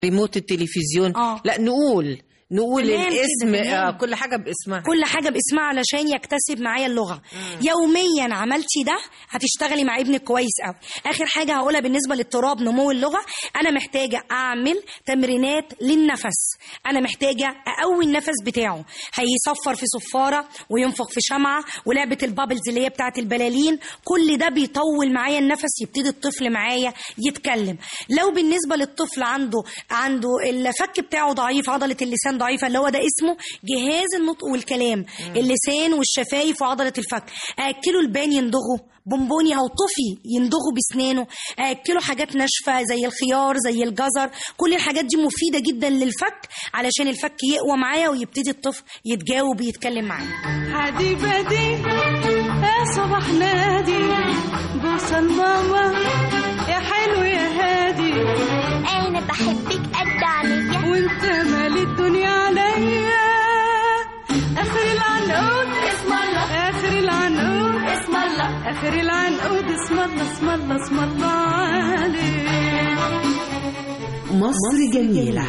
ريموت التلفزيون آه. لا نقول نقول تمام كده، الاسم تمام. آه كل حاجه باسمها كل حاجة باسمها علشان يكتسب معايا اللغة يوميا عملتي ده هتشتغلي مع ابنك كويس قوي آخر حاجة هقولها بالنسبة لاضطراب نمو اللغة أنا محتاجة أعمل تمرينات للنفس أنا محتاجة أقوي النفس بتاعه هيصفر في صفارة وينفخ في شمعة ولعبة البابلز اللي هي بتاعت البلالين كل ده بيطول معايا النفس يبتدي الطفل معايا يتكلم لو بالنسبة للطفل عنده عنده الفك بتاعه ضعيف عضلة اللسان ضعيفة اللي هو ده اسمه جهاز النطق والكلام اللسان والشفايف وعضلة الفك أكله البان يندغه بونبوني او طفي يندغه بسنانه اكله حاجات ناشفه زي الخيار زي الجزر كل الحاجات دي مفيده جدا للفك علشان الفك يقوى معايا ويبتدي الطفل يتجاوب ويتكلم معايا هادي بدي يا صباح نادي بوصل ماما يا حلو يا هادي انا بحبك قد عليا وانت مال الدنيا عليا اخر العنقود اسم الله اخر العنقود اسم الله اخر العنقود اسم الله اسم الله اسم الله عليك مصر جميلة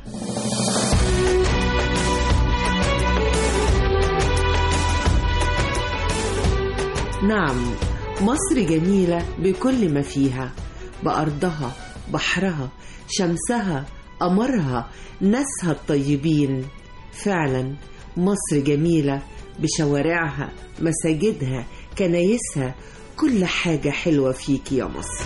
نعم مصر جميلة بكل ما فيها بأرضها بحرها شمسها قمرها ناسها الطيبين فعلا مصر جميلة بشوارعها مساجدها كنايسها كل حاجة حلوة فيك يا مصر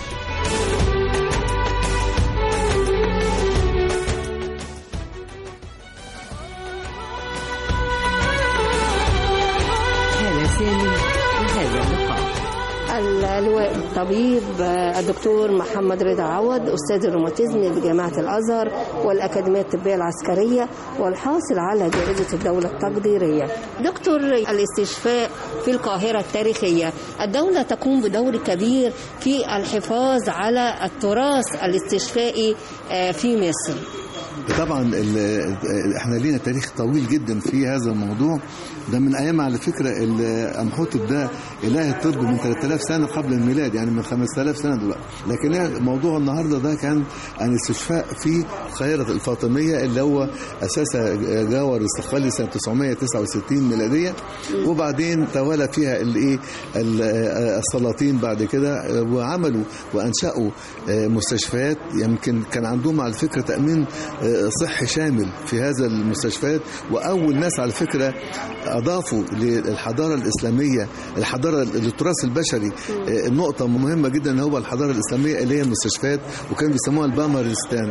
هلا سامي وهذا اللقاء اللواء الطبيب آه، الدكتور محمد رضا عوض استاذ الروماتيزم بجامعه الازهر والاكاديميه الطبيه العسكريه والحاصل على جائزه الدوله التقديريه. دكتور الاستشفاء في القاهره التاريخيه، الدوله تقوم بدور كبير في الحفاظ على التراث الاستشفائي آه، في مصر. طبعا ال- احنا لينا تاريخ طويل جدا في هذا الموضوع ده من ايام على فكره ال- امحوتب ده اله الطب من 3000 سنه قبل الميلاد يعني من 5000 سنه دلوقتي لكن هي موضوع النهارده ده كان عن الاستشفاء في القاهره الفاطميه اللي هو اساسها جاور السقالي سنه 969 ميلاديه وبعدين توالى فيها الايه ال- السلاطين بعد كده وعملوا وانشأوا مستشفيات يمكن كان عندهم على فكره تامين صحي شامل في هذا المستشفيات واول ناس على فكره اضافوا للحضاره الاسلاميه الحضاره للتراث البشري نقطه مهمه جدا هو الحضاره الاسلاميه اللي هي المستشفيات وكانوا بيسموها البامرستان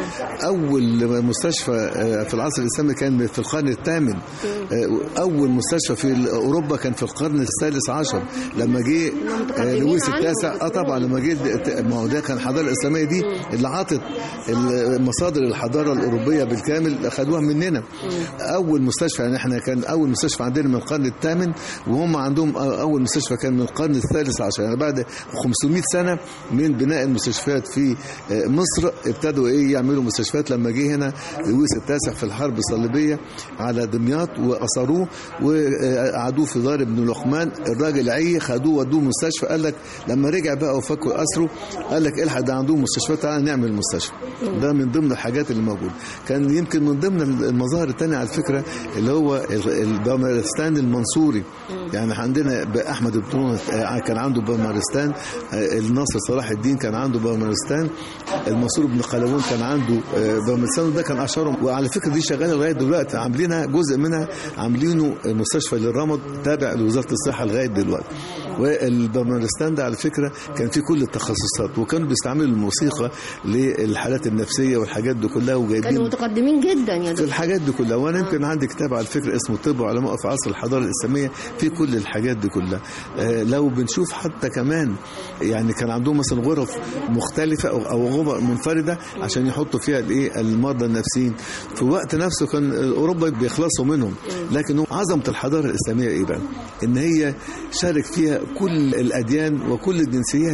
اول مستشفى في العصر الاسلامي كان في القرن الثامن اول مستشفى في اوروبا كان في القرن الثالث عشر لما جه لويس التاسع اه طبعا لما جه ما هو ده كان الحضاره الاسلاميه دي اللي عطت مصادر الحضاره الاوروبيه بالكامل اخذوها مننا اول مستشفى يعني احنا كان اول مستشفى عندنا من القرن الثامن وهم عندهم اول مستشفى كان من القرن الثالث عشر يعني بعد 500 سنه من بناء المستشفيات في مصر ابتدوا ايه يعملوا مستشفيات لما جه هنا لويس التاسع في الحرب الصليبيه على دمياط واسروه وقعدوه في دار ابن لقمان الراجل عي خدوه ودوه مستشفى قال لك لما رجع بقى وفكوا اسره قال لك الحق ده عندهم مستشفى تعالى نعمل مستشفى ده من ضمن الحاجات اللي موجوده كان يمكن من ضمن المظاهر الثانيه على فكره اللي هو البامارستان المنصوري يعني عندنا احمد بن كان عنده بامارستان الناصر صلاح الدين كان عنده بامارستان المنصور بن قلاوون كان عنده بامارستان وده كان اشهرهم وعلى فكره دي شغاله لغايه دلوقتي عاملينها جزء منها عاملينه مستشفى للرمد تابع لوزاره الصحه لغايه دلوقتي والبامارستان ده على فكره كان فيه كل التخصصات وكانوا بيستعملوا الموسيقى للحالات النفسيه والحاجات دي كلها وجايبين كانوا متقدمين جدا يا في دكتور. الحاجات دي كلها وانا يمكن عندي كتاب على فكره اسمه طب وعلماء في عصر الحضاره الاسلاميه في كل الحاجات دي كلها آه لو بنشوف حتى كمان يعني كان عندهم مثلا غرف مختلفه او او غرف منفرده عشان يحطوا فيها الايه المرضى النفسيين في وقت نفسه كان اوروبا بيخلصوا منهم لكن عظمه الحضاره الاسلاميه ايه بقى ان هي شارك فيها كل الاديان وكل الجنسيات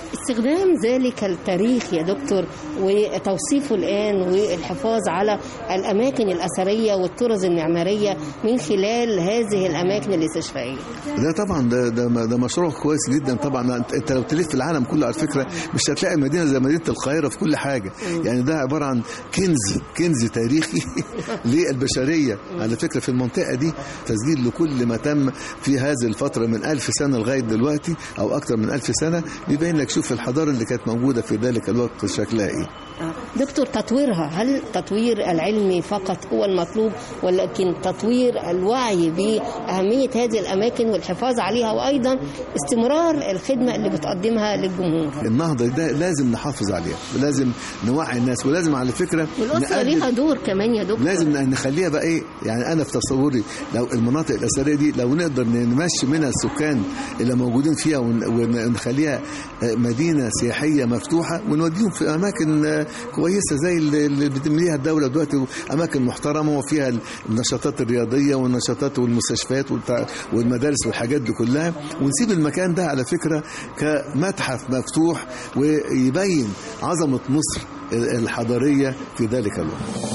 استخدام ذلك التاريخ يا دكتور وتوصيفه الآن والحفاظ على الأماكن الأثرية والطرز المعمارية من خلال هذه الأماكن الاستشفائية ده طبعا ده ده, ده مشروع كويس جدا طبعا انت, انت لو تلف العالم كله على فكره مش هتلاقي مدينه زي مدينه القاهره في كل حاجه يعني ده عباره عن كنز كنز تاريخي للبشريه على فكره في المنطقه دي تسجيل لكل ما تم في هذه الفتره من ألف سنه لغايه دلوقتي او اكثر من ألف سنه بيبين لك شوف الحضاره اللي كانت موجوده في ذلك الوقت شكلها ايه دكتور تطويرها هل التطوير العلمي فقط هو المطلوب ولكن تطوير الوعي بأهمية هذه الأماكن والحفاظ عليها وأيضا استمرار الخدمة اللي بتقدمها للجمهور النهضه ده لازم نحافظ عليها ولازم نوعي الناس ولازم على فكره والأسرة نقلل- ليها دور كمان يا دكتور لازم نخليها بقى ايه يعني انا في تصوري لو المناطق الاثريه دي لو نقدر نمشي منها السكان اللي موجودين فيها ون- ونخليها آه، مدينه سياحيه مفتوحه ونوديهم في اماكن آه، كويسه زي اللي اللي بتمليها الدوله دلوقتي اماكن محترمه وفيها النشاطات الرياضيه والنشاطات والمستشفيات والتع- والمدارس والحاجات دي كلها ونسيب المكان ده على فكره كمتحف مفتوح ويبين عظمه مصر الحضاريه في ذلك الوقت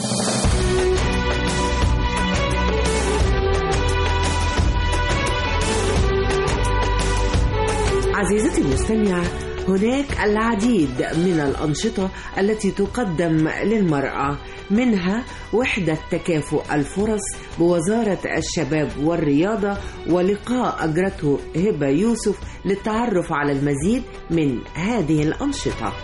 عزيزتي المستمعة هناك العديد من الأنشطة التي تقدم للمرأة منها وحدة تكافؤ الفرص بوزارة الشباب والرياضة ولقاء أجرته هبة يوسف للتعرف على المزيد من هذه الأنشطة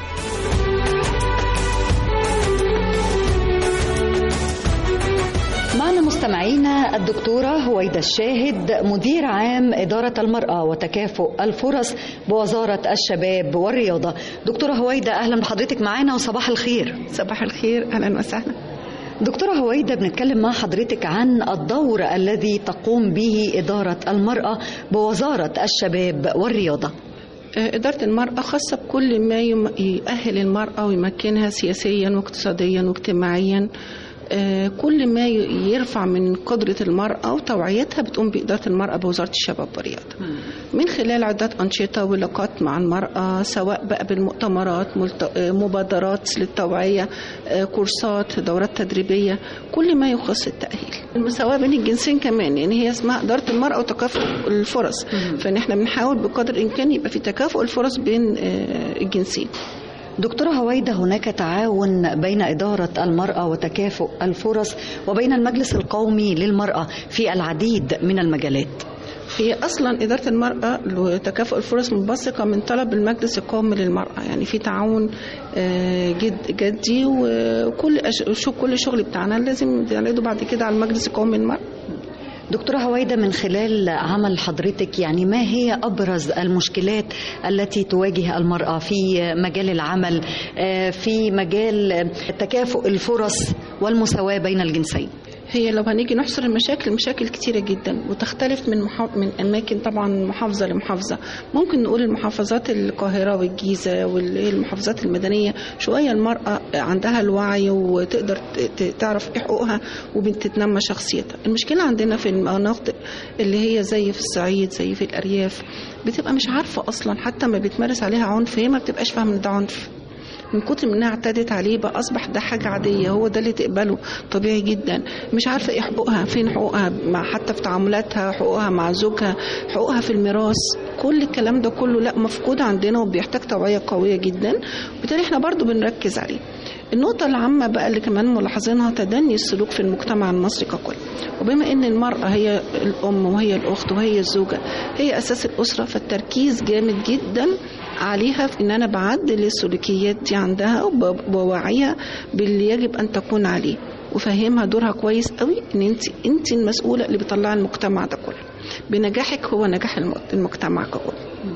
معنا مستمعينا الدكتورة هويدة الشاهد مدير عام إدارة المرأة وتكافؤ الفرص بوزارة الشباب والرياضة دكتورة هويدة أهلا بحضرتك معانا وصباح الخير صباح الخير اهلا وسهلا دكتورة هويدة بنتكلم مع حضرتك عن الدور الذي تقوم به إدارة المرأة بوزارة الشباب والرياضة آه، إدارة المرأة خاصة بكل ما يم- يؤهل المرأة ويمكنها سياسيا واقتصاديا واجتماعيا آه، كل ما ي- يرفع من قدرة المرأة وتوعيتها بتقوم بإدارة المرأة بوزارة الشباب والرياضة من خلال عدة أنشطة ولقاءات مع المرأة سواء بقى بالمؤتمرات ملت- آه، مبادرات للتوعية آه، كورسات دورات تدريبية كل ما يخص التأهيل المساواة بين الجنسين كمان يعني هي اسمها إدارة المرأة وتكافؤ الفرص فإن احنا بنحاول بقدر الإمكان يبقى في تكافؤ الفرص بين آه، الجنسين دكتورة هويدة هناك تعاون بين إدارة المرأة وتكافؤ الفرص وبين المجلس القومي للمرأة في العديد من المجالات هي اصلا اداره المراه وتكافؤ الفرص منبثقه من طلب المجلس القومي للمراه يعني في تعاون آه، جد جدي وكل أش- شو كل شغل بتاعنا لازم نعرضه بعد كده على المجلس القومي للمراه دكتورة هويدة من خلال عمل حضرتك يعني ما هي أبرز المشكلات التي تواجه المرأة في مجال العمل آه، في مجال تكافؤ الفرص والمساواة بين الجنسين هي لو هنيجي نحصر المشاكل مشاكل كتيرة جدا وتختلف من محا... من أماكن طبعا محافظة لمحافظة ممكن نقول المحافظات القاهرة والجيزة والمحافظات المدنية شوية المرأة عندها الوعي وتقدر ت- ت- تعرف إيه حقوقها وبتتنمى شخصيتها المشكلة عندنا في المناطق اللي هي زي في الصعيد زي في الأرياف بتبقى مش عارفة أصلا حتى ما بتمارس عليها عنف هي ما بتبقاش فاهمة إن ده عنف من كتر ما انها اعتادت عليه بقى اصبح ده حاجه عاديه هو ده اللي تقبله طبيعي جدا مش عارفه ايه حقوقها فين حقوقها مع حتى في تعاملاتها حقوقها مع زوجها حقوقها في الميراث كل الكلام ده كله لا مفقود عندنا وبيحتاج توعيه قويه جدا وبالتالي احنا برضو بنركز عليه النقطة العامة بقى اللي كمان ملاحظينها تدني السلوك في المجتمع المصري ككل وبما ان المرأة هي الأم وهي الأخت وهي الزوجة هي أساس الأسرة فالتركيز جامد جدا عليها في ان انا بعدل السلوكيات دي عندها وب- وبوعيها باللي يجب ان تكون عليه وفهمها دورها كويس قوي ان انت انت المسؤوله اللي بتطلعي المجتمع ده كله بنجاحك هو نجاح الم- المجتمع ككل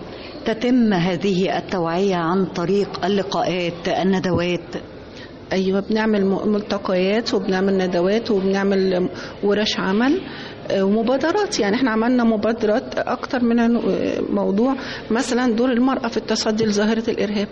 تتم هذه التوعية عن طريق اللقاءات الندوات ايوه بنعمل م- ملتقيات وبنعمل ندوات وبنعمل ورش عمل آه، ومبادرات يعني احنا عملنا مبادرات اكتر من عنو- آه، موضوع مثلا دور المرأة في التصدي لظاهرة الارهاب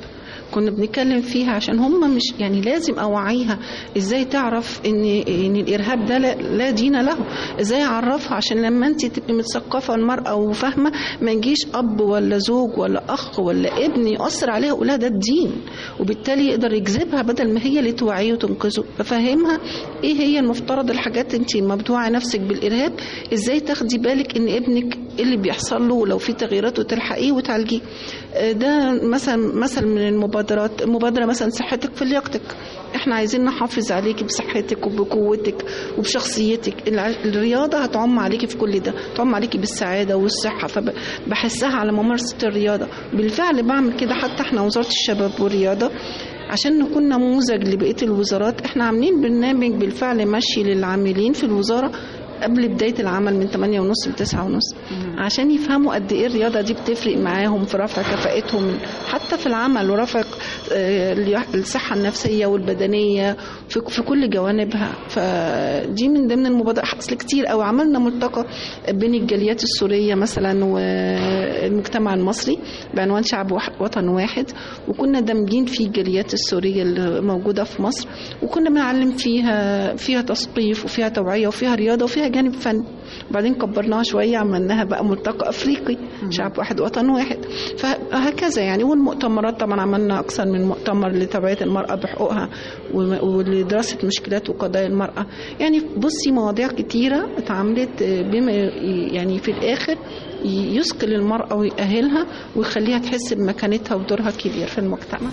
كنا بنتكلم فيها عشان هم مش يعني لازم اوعيها ازاي تعرف ان ان الارهاب ده لا, لا دين له ازاي اعرفها عشان لما انت تبقي مثقفه المراه وفاهمه ما يجيش اب ولا زوج ولا اخ ولا ابن ياثر عليها يقول لها ده الدين وبالتالي يقدر يجذبها بدل ما هي اللي توعيه وتنقذه ففهمها ايه هي المفترض الحاجات انت ما بتوعي نفسك بالارهاب ازاي تاخدي بالك ان ابنك إيه اللي بيحصل له ولو في تغييرات وتلحقيه وتعالجيه آه، ده مثلا مثل من المبادرات مبادره مثلا صحتك في لياقتك احنا عايزين نحافظ عليكي بصحتك وبقوتك وبشخصيتك الع- الرياضه هتعم عليكي في كل ده تعم عليكي بالسعاده والصحه فبحسها على ممارسه الرياضه بالفعل بعمل كده حتى احنا وزاره الشباب والرياضه عشان نكون نموذج لبقيه الوزارات احنا عاملين برنامج بالفعل ماشي للعاملين في الوزاره قبل بدايه العمل من 8 ونص ل 9 ونص عشان يفهموا قد ايه الرياضه دي بتفرق معاهم في رفع كفاءتهم حتى في العمل ورفع آه، الصحه النفسيه والبدنيه في في كل جوانبها فدي من ضمن المبادرات اصل كتير قوي عملنا ملتقى بين الجاليات السوريه مثلا والمجتمع المصري بعنوان شعب واحد وطن واحد وكنا دامجين فيه الجاليات السوريه اللي موجوده في مصر وكنا بنعلم فيها فيها تثقيف وفيها توعيه وفيها رياضه وفيها جانب فن وبعدين كبرناها شويه عملناها بقى ملتقى افريقي شعب واحد وطن واحد فهكذا يعني والمؤتمرات طبعا عملنا اكثر من مؤتمر لتوعيه المراه بحقوقها و- ولدراسه مشكلات وقضايا المراه يعني بصي مواضيع كتيره اتعملت بما يعني في الاخر يثقل المراه ويأهلها ويخليها تحس بمكانتها ودورها الكبير في المجتمع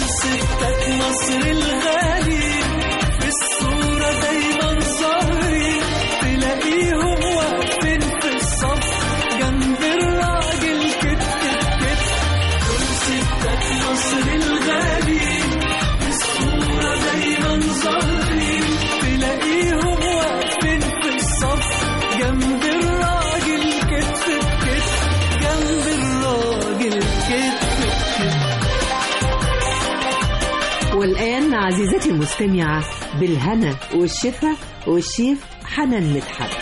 ستك مصر الغالي في الصورة دايما ظاهرين تلاقيهم واقفين في الصف جنب الراجل كتف بكتف دول ستك مصر الغالي في الصورة دايما ظاهرين تلاقيهم واقفين في الصف جنب الراجل كتف بكتف جنب الراجل كتف بكتف والآن عزيزتي المستمعة بالهنا والشفا والشيف حنان مدحت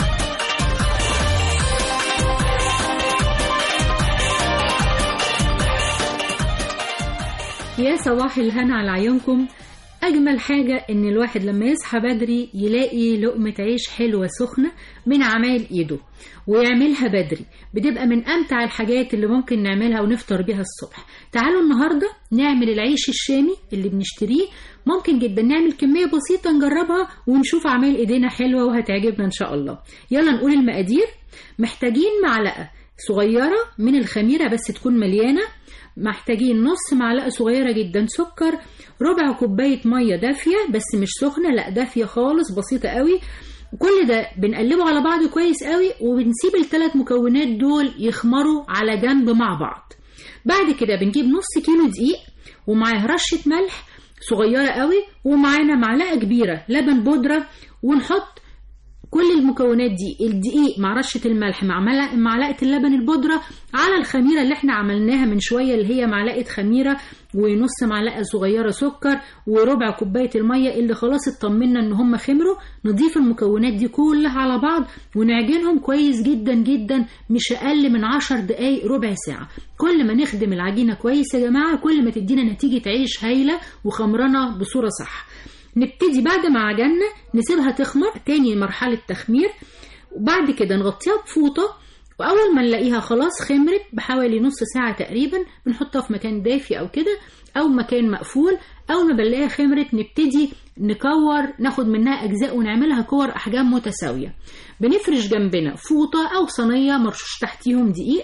يا صباح الهنا على عيونكم أجمل حاجة إن الواحد لما يصحى بدري يلاقي لقمة عيش حلوة سخنة من عمايل إيده ويعملها بدري بتبقى من أمتع الحاجات اللي ممكن نعملها ونفطر بيها الصبح تعالوا النهاردة نعمل العيش الشامي اللي بنشتريه ممكن جدا نعمل كمية بسيطة نجربها ونشوف عمايل إيدينا حلوة وهتعجبنا إن شاء الله يلا نقول المقادير محتاجين معلقة صغيرة من الخميرة بس تكون مليانة محتاجين نص معلقة صغيرة جدا سكر ربع كوباية مية دافية بس مش سخنة لا دافية خالص بسيطة قوي كل ده بنقلبه على بعض كويس قوي وبنسيب الثلاث مكونات دول يخمروا على جنب مع بعض بعد كده بنجيب نص كيلو دقيق ومعاه رشة ملح صغيرة قوي ومعانا معلقة كبيرة لبن بودرة ونحط كل المكونات دي الدقيق مع رشة الملح مع ملع- معلقة اللبن البودرة على الخميرة اللي احنا عملناها من شوية اللي هي معلقة خميرة ونص معلقة صغيرة سكر وربع كوباية المية اللي خلاص اطمنا ان هم خمروا نضيف المكونات دي كلها على بعض ونعجنهم كويس جدا جدا مش اقل من عشر دقايق ربع ساعة كل ما نخدم العجينة كويس يا جماعة كل ما تدينا نتيجة عيش هايلة وخمرنا بصورة صح نبتدي بعد ما عجنا نسيبها تخمر تاني مرحلة تخمير وبعد كده نغطيها بفوطة وأول ما نلاقيها خلاص خمرت بحوالي نص ساعة تقريبا بنحطها في مكان دافي أو كده أو مكان مقفول أول ما بنلاقيها خمرت نبتدي نكور ناخد منها أجزاء ونعملها كور أحجام متساوية بنفرش جنبنا فوطة أو صينية مرشوش تحتيهم دقيق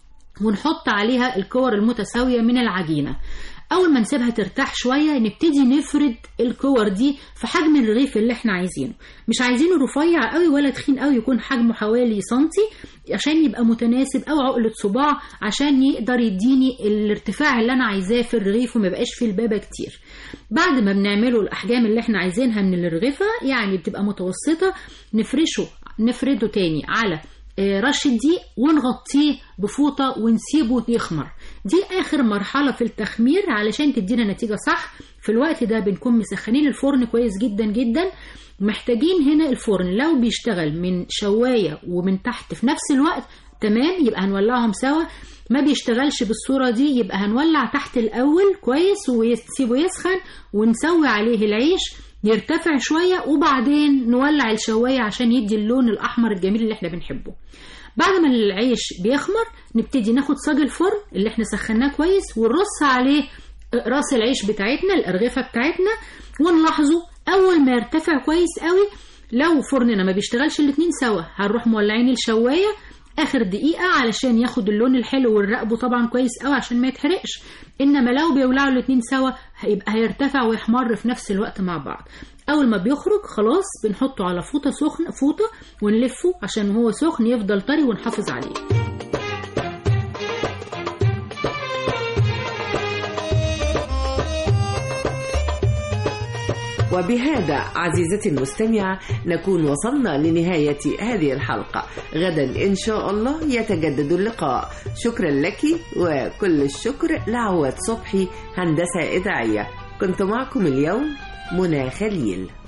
ونحط عليها الكور المتساوية من العجينة أول ما نسيبها ترتاح شوية نبتدي نفرد الكور دي في حجم الرغيف اللي احنا عايزينه مش عايزينه رفيع قوي ولا تخين قوي يكون حجمه حوالي سنتي عشان يبقى متناسب أو عقلة صباع عشان يقدر يديني الارتفاع اللي أنا عايزاه في الرغيف وما يبقاش فيه البابة كتير بعد ما بنعمله الأحجام اللي احنا عايزينها من الرغيفة يعني بتبقى متوسطة نفرشه نفرده تاني على آه، رشة دقيق ونغطيه بفوطة ونسيبه يخمر دي آخر مرحلة في التخمير علشان تدينا نتيجة صح في الوقت ده بنكون مسخنين الفرن كويس جدا جدا محتاجين هنا الفرن لو بيشتغل من شواية ومن تحت في نفس الوقت تمام يبقى هنولعهم سوا ما بيشتغلش بالصورة دي يبقى هنولع تحت الأول كويس ونسيبه يسخن ونسوي عليه العيش يرتفع شوية وبعدين نولع الشواية عشان يدي اللون الأحمر الجميل اللي احنا بنحبه بعد ما العيش بيخمر نبتدي ناخد صاج الفرن اللي احنا سخناه كويس ونرص عليه راس العيش بتاعتنا الأرغفة بتاعتنا ونلاحظه أول ما يرتفع كويس قوي لو فرننا ما بيشتغلش الاتنين سوا هنروح مولعين الشواية اخر دقيقة علشان ياخد اللون الحلو ونراقبه طبعا كويس قوي عشان ما يتحرقش انما لو بيولعوا الاتنين سوا هيبقى هيرتفع ويحمر في نفس الوقت مع بعض اول ما بيخرج خلاص بنحطه على فوطة سخنة فوطة ونلفه عشان هو سخن يفضل طري ونحافظ عليه وبهذا عزيزتي المستمعة نكون وصلنا لنهاية هذه الحلقة غدا إن شاء الله يتجدد اللقاء شكرا لك وكل الشكر لعواد صبحي هندسة إذاعية كنت معكم اليوم منى خليل